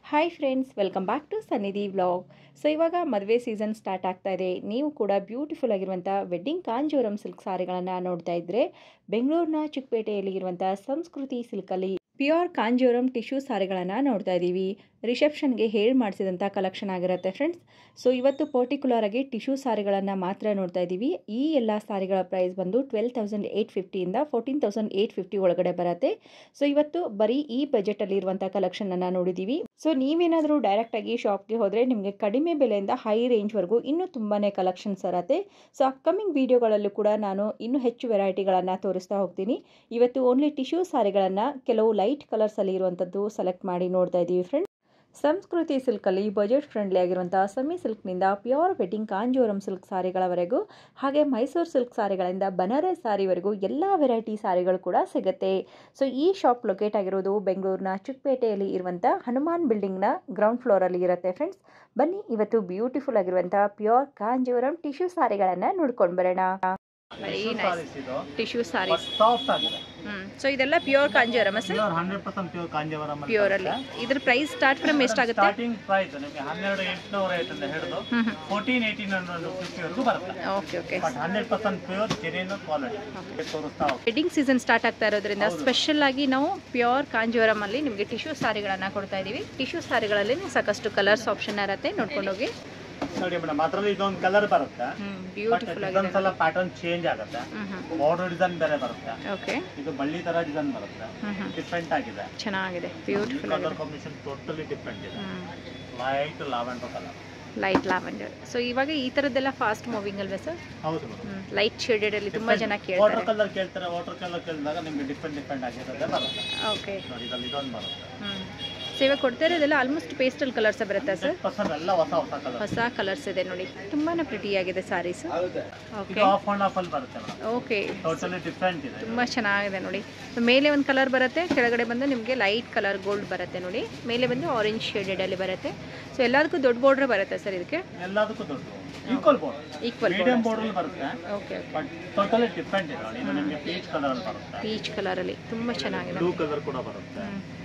Hi friends welcome back to Sannidhi vlog so ಇವಾಗ ಮದುವೆ season start ಆಗ್ತಾ ಇದೆ ನೀವು ಕೂಡ ಬ್ಯೂಟಿಫುಲ್ ಆಗಿರುವಂಥ ವೆಡ್ಡಿಂಗ್ ಕಾಂಜೋರಂ ಸಿಲ್ಕ್ ಸಾರಿಗಳನ್ನು ನೋಡ್ತಾ ಇದ್ದರೆ ಬೆಂಗಳೂರಿನ ಚಿಕ್ಕಪೇಟೆಯಲ್ಲಿ ಇರುವಂಥ ಸಂಸ್ಕೃತಿ ಸಿಲ್ಕಲ್ಲಿ ಪ್ಯೂರ್ ಕಾಂಜೋರಂ ಟಿಶ್ಯೂ ಸಾರಿಗಳನ್ನು ನೋಡ್ತಾ ಇದ್ದೀವಿ ರಿಸೆಪ್ಷನ್ಗೆ ಹೇಳಿ ಮಾಡಿಸಿದಂಥ ಕಲೆಕ್ಷನ್ ಆಗಿರುತ್ತೆ ಫ್ರೆಂಡ್ಸ್ ಸೊ ಇವತ್ತು ಪರ್ಟಿಕ್ಯುಲರ್ ಆಗಿ ಟಿಶ್ಯೂ ಸಾರಿಗಳನ್ನು ಮಾತ್ರ ನೋಡ್ತಾ ಇದ್ದೀವಿ ಈ ಎಲ್ಲ ಸಾರಿಗಳ ಪ್ರೈಸ್ ಬಂದು ಟ್ವೆಲ್ ತೌಸಂಡ್ ಏಯ್ಟ್ ಫಿಫ್ಟಿಯಿಂದ ಫೋರ್ಟೀನ್ ತೌಸಂಡ್ ಏಯ್ಟ್ ಫಿಫ್ಟಿ ಒಳಗಡೆ ಬರುತ್ತೆ ಸೊ ಇವತ್ತು ಬರೀ ಈ ಬಜೆಟಲ್ಲಿ ಇರುವಂಥ ಕಲೆಕ್ಷನನ್ನು ನೋಡಿದ್ದೀವಿ ಸೊ ನೀವೇನಾದರೂ ಡೈರೆಕ್ಟಾಗಿ ಶಾಪ್ಗೆ ಹೋದರೆ ನಿಮಗೆ ಕಡಿಮೆ ಬೆಲೆಯಿಂದ ಹೈ ರೇಂಜ್ವರೆಗೂ ಇನ್ನೂ ತುಂಬಾ ಕಲೆಕ್ಷನ್ಸ್ ಇರತ್ತೆ ಸೊ ಅಪ್ಕಮಿಂಗ್ ವಿಡಿಯೋಗಳಲ್ಲೂ ಕೂಡ ನಾನು ಇನ್ನೂ ಹೆಚ್ಚು ವೆರೈಟಿಗಳನ್ನು ತೋರಿಸ್ತಾ ಹೋಗ್ತೀನಿ ಇವತ್ತು ಓನ್ಲಿ ಟಿಶ್ಯೂ ಸಾರಿಗಳನ್ನು ಕೆಲವು ಲೈಟ್ ಕಲರ್ಸಲ್ಲಿ ಇರುವಂಥದ್ದು ಸೆಲೆಕ್ಟ್ ಮಾಡಿ ನೋಡ್ತಾ ಇದ್ದೀವಿ ಫ್ರೆಂಡ್ಸ್ ಸಂಸ್ಕೃತಿ ಸಿಲ್ಕಲ್ಲಿ ಬಜೆಟ್ ಫ್ರೆಂಡ್ಲಿ ಆಗಿರುವಂಥ ಸೆಮಿ ಸಿಲ್ಕ್ನಿಂದ ಪ್ಯೂರ್ ವೆಡ್ಡಿಂಗ್ ಕಾಂಜೋರಂ ಸಿಲ್ಕ್ ಸಾರಿಗಳವರೆಗೂ ಹಾಗೆ ಮೈಸೂರು ಸಿಲ್ಕ್ ಸಾರಿಗಳಿಂದ ಬನಾರಸ್ ಸಾರಿವರೆಗೂ ಎಲ್ಲ ವೆರೈಟಿ ಸಾರಿಗಳು ಕೂಡ ಸಿಗುತ್ತೆ ಸೊ ಈ ಶಾಪ್ ಲೊಕೇಟ್ ಆಗಿರೋದು ಬೆಂಗಳೂರಿನ ಚಿಕ್ಕಪೇಟೆಯಲ್ಲಿ ಇರುವಂಥ ಹನುಮಾನ್ ಬಿಲ್ಡಿಂಗ್ನ ಗ್ರೌಂಡ್ ಫ್ಲೋರಲ್ಲಿ ಇರುತ್ತೆ ಫ್ರೆಂಡ್ಸ್ ಬನ್ನಿ ಇವತ್ತು ಬ್ಯೂಟಿಫುಲ್ ಆಗಿರುವಂಥ ಪ್ಯೂರ್ ಕಾಂಜೋರಂ ಟಿಶ್ಯೂ ಸಾರಿಗಳನ್ನು ನೋಡ್ಕೊಂಡು ಬರೋಣ very nice tissue saris soft ಆಗಿದೆ ಹ್ಮ್ ಸೊ ಇದೆಲ್ಲ pure Kanjeevaram sir pure hundred percent pure Kanjeevaram pure ಅಲ್ಲಿ ಇದ್ರ ಪ್ರೈಸ್ ಸ್ಟಾರ್ಟ್ ಫ್ರಮ್ ಎಷ್ಟಾಗುತ್ತೆ ಸ್ಟಾರ್ಟಿಂಗ್ ಪ್ರೈಸ್ ನಿಮಗೆ ಹನ್ನೆರಡು ಎಂಟುನೂರ ಐವತ್ತಿಂದ ಹಿಡಿದು hmm hmm fourteen eighteen hundred ಫಿಫ್ಟಿವರೆಗೂ ಬರುತ್ತೆ okay okay but hundred percent pure genuine quality ತೋರಿಸ್ತಾ ಹೋಗ್ತೀವಿ ವೆಡ್ಡಿಂಗ್ ಸೀಸನ್ ಸ್ಟಾರ್ಟ್ ಆಗ್ತಾ ಇರೋದ್ರಿಂದ ಸ್ಪೆಷಲ್ ಆಗಿ ನಾವು ಪ್ಯೂರ್ ಕಾಂಜೀವರಂ ಅಲ್ಲಿ ನಿಮಗೆ ಟಿಶ್ಯೂ ಸಾರಿಗಳನ್ನ ಕೊಡ್ತಾ ಇದೀವಿ ಟಿಶ್ಯೂ ಸಾರಿಗಳಲ್ಲಿ ಸಾಕಷ್ಟು ಕಲರ್ಸ್ ಆಪ್ಷನ್ ಇರುತ್ತೆ ನೋಡ್ಕೊಂಡು ಹೋಗಿ ನೋಡಿ ಮೇಡಮ್ ಅದರಲ್ಲಿ ಇದೊಂದು ಕಲರ್ ಬರುತ್ತೆ ಹ್ಮ್ ಬಟ್ ಬ್ಯೂಟಿಫುಲ್ ಆಗಿದೆ ಡಿಸೈನ್ಸ್ ಎಲ್ಲ ಪ್ಯಾಟರ್ನ್ ಚೇಂಜ್ ಆಗುತ್ತೆ ಹ್ಮ್ ಹ್ಮ್ ಬಾರ್ಡರ್ ಡಿಸೈನ್ ಬೇರೆ ಬರುತ್ತೆ ಓಕೆ ಇದು ಬಳ್ಳಿ ತರ ಡಿಸೈನ್ ಬರುತ್ತೆ ಹ್ಮ್ ಹ್ಮ್ ಡಿಫ್ರೆಂಟ್ ಆಗಿದೆ ಚೆನ್ನಾಗಿದೆ ಬ್ಯೂಟಿಫುಲ್ ಕಲರ್ ಆಗಿದೆ ಕಾಂಬಿನೇಷನ್ ಟೋಟಲಿ ಡಿಫ್ರೆಂಟ್ ಇದೆ ಹ್ಮ್ light lavender colour light lavender so ಇವಾಗ ಈ ಥರದ್ದೆಲ್ಲ ಫಾಸ್ಟ್ ಮೂವಿಂಗ್ ಅಲ್ವಾ ಸರ್ ಹೌದು ಮೇಡಮ್ ಲೈಟ್ ಶೇಡೆಡ್ ಅಲ್ಲಿ ತುಂಬಾ ಜನ ವಾಟರ್ ಕೇಳ್ತಾರೆ ಕಲರ್ ಕೇಳ್ತಾರೆ ವಾಟರ್ ಕಲರ್ ಕೇಳಿದಾಗ ನಿಮ್ಗೆ ಡಿಫ್ರೆಂಟ್ ಡಿಫ್ರೆಂಟ್ ಆಗಿರೋದೇ ಬರುತ್ತೆ ಓಕೆ ನೋಡಿ ಇದ್ರಲ್ಲಿ ಇದೊಂದು ಬರುತ್ತೆ ಹ್ಮ್ ಸೊ ಇವಾಗ ಕೊಡ್ತಾ ಇರೋದೆಲ್ಲ ಆಲ್ಮೋಸ್ಟ್ ಪೇಸ್ಟಲ್ ಕಲರ್ಸ್ ಬರುತ್ತಾ ಸರ್ ಪರ್ಸೆಂಟ್ ಎಲ್ಲ ಹೊಸ ಹೊಸ ಕಲರ್ ಹೊಸ ಕಲರ್ಸ್ ಇದೆ ನೋಡಿ ತುಂಬಾನೇ ಪ್ರಿಟಿ ಆಗಿದೆ ಸಾರೀಸ್ ಇದು ಓಕೆ ಆಫ್ ಅಂಡ್ ಆಫ್ ಅಲ್ಲಿ ಬರುತ್ತೆ ಮೇಡಮ್ ಓಕೆ ಟೋಟಲಿ ಡಿಫ್ರೆಂಟ್ ಇದೆ ತುಂಬ ಚೆನ್ನಾಗಿದೆ ನೋಡಿ ಮೇಲೆ ಒಂದು ಕಲರ್ ಬರುತ್ತೆ ಕೆಳಗಡೆ ಬಂದು ನಿಮಗೆ ಲೈಟ್ ಕಲರ್ ಗೋಲ್ಡ್ ಬರುತ್ತೆ ನೋಡಿ ಮೇಲೆ ಬಂದು ಆರೆಂಜ್ ಶೇಡೆಡಲ್ಲಿ ಬರುತ್ತೆ ಸೊ ಎಲ್ಲದಕ್ಕೂ ದೊಡ್ಡ ಬಾರ್ಡ್ರ್ ಬರುತ್ತೆ ಸರ್ ಇದಕ್ಕೆ ಎಲ್ಲದಕ್ಕೂ ದೊಡ್ಡ equal board equal medium board ಬರುತ್ತೆ ಓಕೆ ಬಟ್ ಟೋಟಲಿ ಡಿಫ್ರೆಂಟ್ ಇದೆ ನೋಡಿ ಇದು ನಿಮಗೆ ಪೀಚ್ ಕಲರ್ ಅಲ್ಲಿ ಬರುತ್ತೆ ಪೀಚ್ ಕಲರಲ್ಲಿ ತುಂಬ ಚೆನ್ನಾಗಿದೆ ಬ್ಲೂ ಕಲರ್ ಕೂಡ ಬರುತ್ತೆ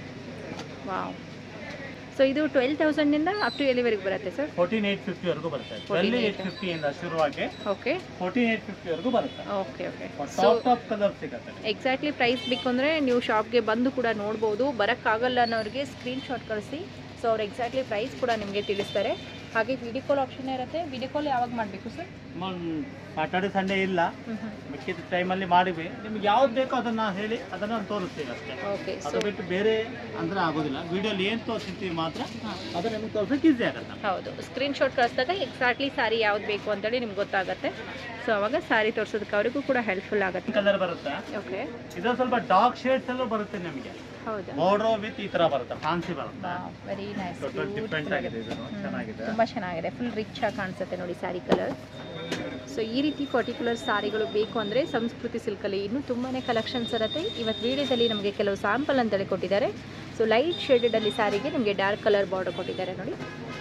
ವಾವ್ ಸೊ ಇದು ಟ್ವೆಲ್ ತೌಸಂಡಿಂದ ಅಪ್ ಟು ಎಲ್ಲಿವರೆಗೆ ಬರುತ್ತೆ ಸರ್ ಫೋರ್ಟೀನ್ ಏಟ್ ಫಿಫ್ಟಿ ವರೆಗೂ ಬರುತ್ತೆ ಟ್ವೆಲ್ ಏಟ್ ಫಿಫ್ಟಿಯಿಂದ ಶುರುವಾಗಿ ಓಕೆ ಫೋರ್ಟೀನ್ ಏಟ್ ಫಿಫ್ಟಿ ವರೆಗೂ ಬರುತ್ತೆ okay okay top top colour ಸಿಗುತ್ತೆ ಎಕ್ಸಾಕ್ಟ್ಲಿ ಪ್ರೈಸ್ ಬೇಕು ಅಂದರೆ ನೀವು ಶಾಪ್ಗೆ ಬಂದು ಕೂಡ ನೋಡ್ಬೋದು ಬರೋಕ್ಕಾಗಲ್ಲ ಅನ್ನೋರಿಗೆ ಸ್ಕ್ರೀನ್ ಶಾಟ್ ಕಳಿಸಿ ಸೊ ಅವ್ರು ಎಕ್ಸಾಕ್ಟ್ಲಿ ಪ್ರೈಸ್ ಕೂಡ ನಿಮಗೆ ತಿಳಿಸ್ತಾರೆ ಹಾಗೆ ವಿಡಿಯೋ ಕಾಲ್ ಆಪ್ಷನ್ ಇರುತ್ತೆ ವಿಡಿಯೋ ಕಾಲ್ ಯಾವಾಗ ಮಾಡಬೇಕು ಸರ್ ಸಾಟರ್ಡೆ ಸಂಡೇ ಇಲ್ಲ ಹ್ಞೂ ಹ್ಞೂ ಮಿಕ್ಕಿದ ಟೈಮಲ್ಲಿ ಮಾಡಿವಿ ನಿಮ್ಗೆ ಯಾವ್ದು ಬೇಕೋ ಅದನ್ನ ಹೇಳಿ ಅದನ್ನ ನಾನು ತೋರಿಸ್ತೀವಿ ಅಷ್ಟೇ ಓಕೆ ಅದು ಸೊ ಬಿಟ್ಟು ಬೇರೆ ಅಂದ್ರೆ ಆಗೋದಿಲ್ಲ ವಿಡಿಯೋಲಿ ಏನು ತೋರಿಸ್ತೀವಿ ಮಾತ್ರ ಹಾಂ ಅದು ನಿಮ್ಗೆ ತೋರ್ಸಕ್ಕೆ ಈಸಿ ಆಗುತ್ತೆ ಹೌದು ಸ್ಕ್ರೀನ್ ಶಾಟ್ ಕಳಿಸಿದಾಗ ಎಕ್ಸಾಕ್ಟ್ಲಿ ಸಾರಿ ಯಾವ್ದು ಬೇಕು ಅಂತೇಳಿ ನಿಮ್ಗೆ ಗೊತ್ತಾಗುತ್ತೆ ಸೊ ಅವಾಗ ಸಾರಿ ತೋರಿಸೋದಕ್ಕೆ ಅವರಿಗೂ ಕೂಡ ಹೆಲ್ಪ್ಫುಲ್ ಆಗುತ್ತೆ ಕಲರ್ ಬರುತ್ತೆ ಓಕೆ ಇದು ಸ್ವಲ್ಪ ಡಾರ್ಕ್ ಶೇಡ್ಸ್ ಅಲ್ಲೂ ಬರುತ್ತೆ ನಿಮಗೆ ಹೌದಾ ಬಾರ್ಡರ್ ವಿತ್ ಈ ತರ ಬರುತ್ತೆ ಫ್ಯಾನ್ಸಿ ಬರುತ್ತೆ ವೆರಿ ನೈಸ್ ಟೋಟಲ್ ಡಿಫ್ರೆಂಟ್ ಆಗಿದೆ ಇದು ಚೆನ್ನಾಗಿದೆ ತುಂಬ ಚೆನ್ನಾಗಿದೆ ಫುಲ್ ರಿಚ್ ಆಗಿ ಕಾಣಿಸುತ್ತೆ ನೋಡಿ ಸ್ಯಾರಿ ಕಲರ್ ಸೊ ಈ ರೀತಿ ಪರ್ಟಿಕ್ಯುಲರ್ ಸಾರಿಗಳು ಬೇಕು ಅಂದರೆ ಸಂಸ್ಕೃತಿ ಸಿಲ್ಕಲ್ಲಿ ಇನ್ನೂ ತುಂಬಾ ಕಲೆಕ್ಷನ್ಸ್ ಇರುತ್ತೆ ಇವತ್ತು ವಿಡಿಯೋದಲ್ಲಿ ನಮಗೆ ಕೆಲವು ಸ್ಯಾಂಪಲ್ ಅಂತೇಳಿ ಕೊಟ್ಟಿದ್ದಾರೆ ಸೊ ಲೈಟ್ ಶೇಡೆಡಲ್ಲಿ ಸ್ಯಾರಿಗೆ ನಿಮಗೆ ಡಾರ್ಕ್ ಕಲರ್ ಬಾರ್ಡರ್ ಕೊಟ್ಟಿದ್ದಾರೆ ನೋಡಿ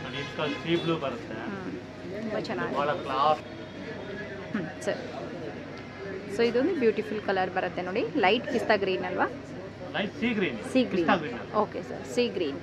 ಸೀ ಬ್ಲೂ ಬರುತ್ತೆ ತುಂಬ ಚೆನ್ನಾಗಿದೆ ಬಹಳ ಕ್ಲಾಸ್ ಹ್ಞೂ ಸರಿ ಸೊ ಇದೊಂದು ಬ್ಯೂಟಿಫುಲ್ ಕಲರ್ ಬರುತ್ತೆ ನೋಡಿ ಲೈಟ್ ಪಿಸ್ತಾ ಗ್ರೀನ್ ಅಲ್ವಾ light sea green sea green okay sir sea green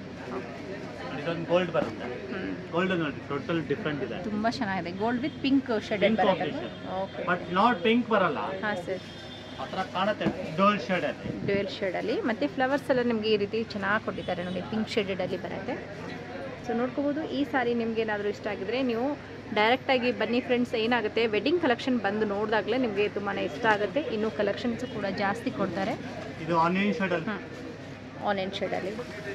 ಇದೊಂದು ಗೋಲ್ಡ್ ಬರುತ್ತೆ ಹ್ಞೂ ಗೋಲ್ಡ್ ನೋಡಿ ಟೋಟಲ್ ಡಿಫ್ರೆಂಟ್ ಇದೆ ತುಂಬ ಚೆನ್ನಾಗಿದೆ gold with pink shaded Pink ಬರುತ್ತೆ combination. Okay but not pink ಬರಲ್ಲ ಹಾಂ ಸರ್ ಆ ಥರ ಕಾಣುತ್ತೆ ಡೋಲ್ ಶೇಡ್ ಅಲ್ಲಿ ಡ್ಯುಯಲ್ ಶೇಡಲ್ಲಿ ಮತ್ತು ಫ್ಲವರ್ಸ್ ಎಲ್ಲ ನಿಮಗೆ ಈ ರೀತಿ ಚೆನ್ನಾಗಿ ಕೊಟ್ಟಿದ್ದಾರೆ ನೋಡಿ ಪಿಂಕ್ ಶೇಡೆಡಲ್ಲಿ ಬರುತ್ತೆ ಸೊ ನೋಡ್ಕೋಬೋದು ಈ ಸಾರಿ ನಿಮ್ಗೆ ಏನಾದರೂ ಇಷ್ಟ ಆಗಿದ್ರೆ ನೀವು ಡೈರೆಕ್ಟಾಗಿ ಬನ್ನಿ ಫ್ರೆಂಡ್ಸ್ ಏನಾಗುತ್ತೆ ವೆಡ್ಡಿಂಗ್ ಕಲೆಕ್ಷನ್ ಬಂದು ನೋಡಿದಾಗಲೇ ನಿಮಗೆ ತುಂಬಾ ಇಷ್ಟ ಆಗುತ್ತೆ ಇನ್ನೂ ಕಲೆಕ್ಷನ್ಸ್ ಕೂಡ ಜಾಸ್ತಿ ಕೊಡ್ತಾರೆ ಇದು ಆನಿಯನ್ ಶೇಡ್ ಅಲ್ಲಿ ಹ್ಞೂ ಆನಿಯನ್ ಶೇಡಲ್ಲಿ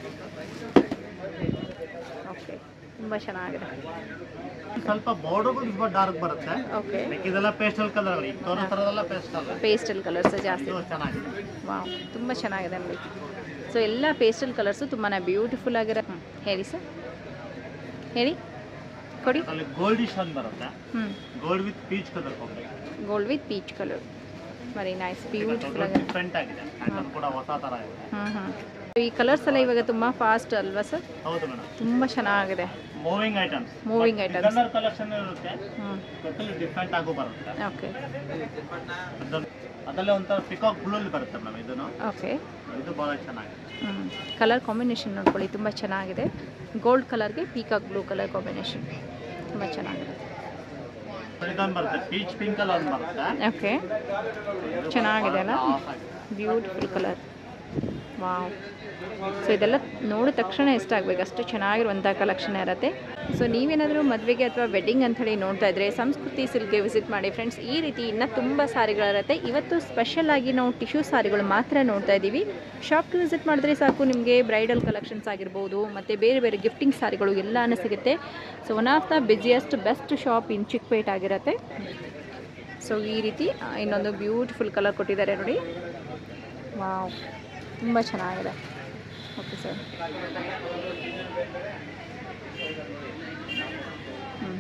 ಓಕೆ ತುಂಬ ಚೆನ್ನಾಗಿದೆ ಸ್ವಲ್ಪ ಬಾರ್ಡರ್ ಸ್ವಲ್ಪ ಡಾರ್ಕ್ ಬರುತ್ತೆ ಓಕೆ ಇದೆಲ್ಲ ಪೇಸ್ಟಲ್ ಕಲರ್ ಈಗ ತೋರೋ ಥರದೆಲ್ಲ ಪೇಸ್ಟಲ್ ಪೇಸ್ಟಲ್ ಕಲರ್ಸ್ ಜಾಸ್ತಿ ಇದು ಚೆನ್ನಾಗಿದೆ ವಾವ್ ತುಂಬ ಚೆನ್ನಾಗಿದೆ ನೋಡಿ ಸೊ ಎಲ್ಲ ಪೇಸ್ಟಲ್ ಕಲರ್ಸು ತುಂಬಾ ಬ್ಯೂಟಿಫುಲ್ ಆಗಿರೋ ಹ್ಞೂ ಹೇಳಿ ಸರ್ ಹೇಳಿ ಕೊಡಿ ಅಲ್ಲಿ ಗೋಲ್ಡಿಶ್ ಒಂದು ಬರುತ್ತೆ ಹ್ಞೂ ಗೋಲ್ಡ್ ವಿತ್ ಪೀಚ್ ಕಲರ್ ಹೋಗ್ಬೇಕು gold with peach colour very nice beautiful ಆಗಿದೆ ಡಿಫ್ರೆಂಟ್ ಆಗಿದೆ ಪ್ಯಾಟರ್ನ್ ಕೂಡ ಹೊಸ ಥರ ಇದೆ ಹ್ಞೂ ಹ್ಞೂ ಈ ಕಲರ್ಸ್ ಎಲ್ಲ ಇವಾಗ ತುಂಬ ಫಾಸ್ಟ್ ಅಲ್ವಾ ಸರ್ ಹೌದು ಮೇಡಮ್ ತುಂಬ ಚೆನ್ನಾಗಿದೆ moving items moving items designer collection ಇರುತ್ತೆ ಹ್ಞೂ ಟೋಟಲಿ ಡಿಫ್ರೆಂಟ್ ಆಗು ಬರುತ್ತೆ ಓಕೆ ಅದನ್ನ ಅದಲ್ಲೇ ಒಂಥರ ಪಿಕಾಕ್ ಬ್ಲೂಲ್ಲಿ ಬರುತ್ತೆ ಮೇಡಮ್ ಇದನ್ನು ಓಕೆ ಇದು ಭಾಳ ಚೆನ್ನಾಗಿದೆ ಕಲರ್ ಕಾಂಬಿನೇಷನ್ ನೋಡ್ಕೊಳ್ಳಿ ತುಂಬ ಚೆನ್ನಾಗಿದೆ ಗೋಲ್ಡ್ ಕಲರ್ಗೆ ಪೀಕಾಕ್ ಬ್ಲೂ ಕಲರ್ ಕಾಂಬಿನೇಷನ್ ತುಂಬ ಚೆನ್ನಾಗಿದೆ ಇದೊಂದು ಬರುತ್ತೆ ಪೀಚ್ ಪಿಂಕಲ್ಲಿ ಒಂದು ಬರುತ್ತೆ ಓಕೆ ಇದು ಚೆನ್ನಾಗಿದೆ ಅಲ್ಲ ಭಾಳ class ಆಗಿದೆ. ಬ್ಯೂಟಿಫುಲ್ ಕಲರ್ ವಾವ್ ಸೊ ಇದೆಲ್ಲ ನೋಡಿದ ತಕ್ಷಣ ಇಷ್ಟ ಆಗಬೇಕು ಅಷ್ಟು ಚೆನ್ನಾಗಿರುವಂಥ ಕಲೆಕ್ಷನ್ ಇರುತ್ತೆ ಸೊ ನೀವೇನಾದರೂ ಮದುವೆಗೆ ಅಥವಾ ವೆಡ್ಡಿಂಗ್ ಅಂಥೇಳಿ ನೋಡ್ತಾ ಇದ್ದರೆ ಸಂಸ್ಕೃತಿ ಸಿಲ್ಕ್ಗೆ ವಿಸಿಟ್ ಮಾಡಿ ಫ್ರೆಂಡ್ಸ್ ಈ ರೀತಿ ಇನ್ನೂ ತುಂಬ ಸಾರಿಗಳಿರುತ್ತೆ ಇವತ್ತು ಸ್ಪೆಷಲ್ ಆಗಿ ನಾವು ಟಿಶ್ಯೂ ಸಾರಿಗಳು ಮಾತ್ರ ನೋಡ್ತಾ ಇದ್ದೀವಿ ಶಾಪ್ಗೆ ವಿಸಿಟ್ ಮಾಡಿದ್ರೆ ಸಾಕು ನಿಮಗೆ ಬ್ರೈಡಲ್ ಕಲೆಕ್ಷನ್ಸ್ ಆಗಿರ್ಬೋದು ಮತ್ತು ಬೇರೆ ಬೇರೆ ಗಿಫ್ಟಿಂಗ್ ಸಾರಿಗಳು ಎಲ್ಲನೂ ಸಿಗುತ್ತೆ so one of the busiest best shop in Chickpet ಆಗಿರುತ್ತೆ ಸೊ ಈ ರೀತಿ ಆ, ಇನ್ನೊಂದು ಬ್ಯೂಟಿಫುಲ್ ಕಲರ್ ಕೊಟ್ಟಿದ್ದಾರೆ ನೋಡಿ ವಾವ್ ತುಂಬ ಚೆನ್ನಾಗಿದೆ ಓಕೆ ಸರ್ ಹ್ಞೂ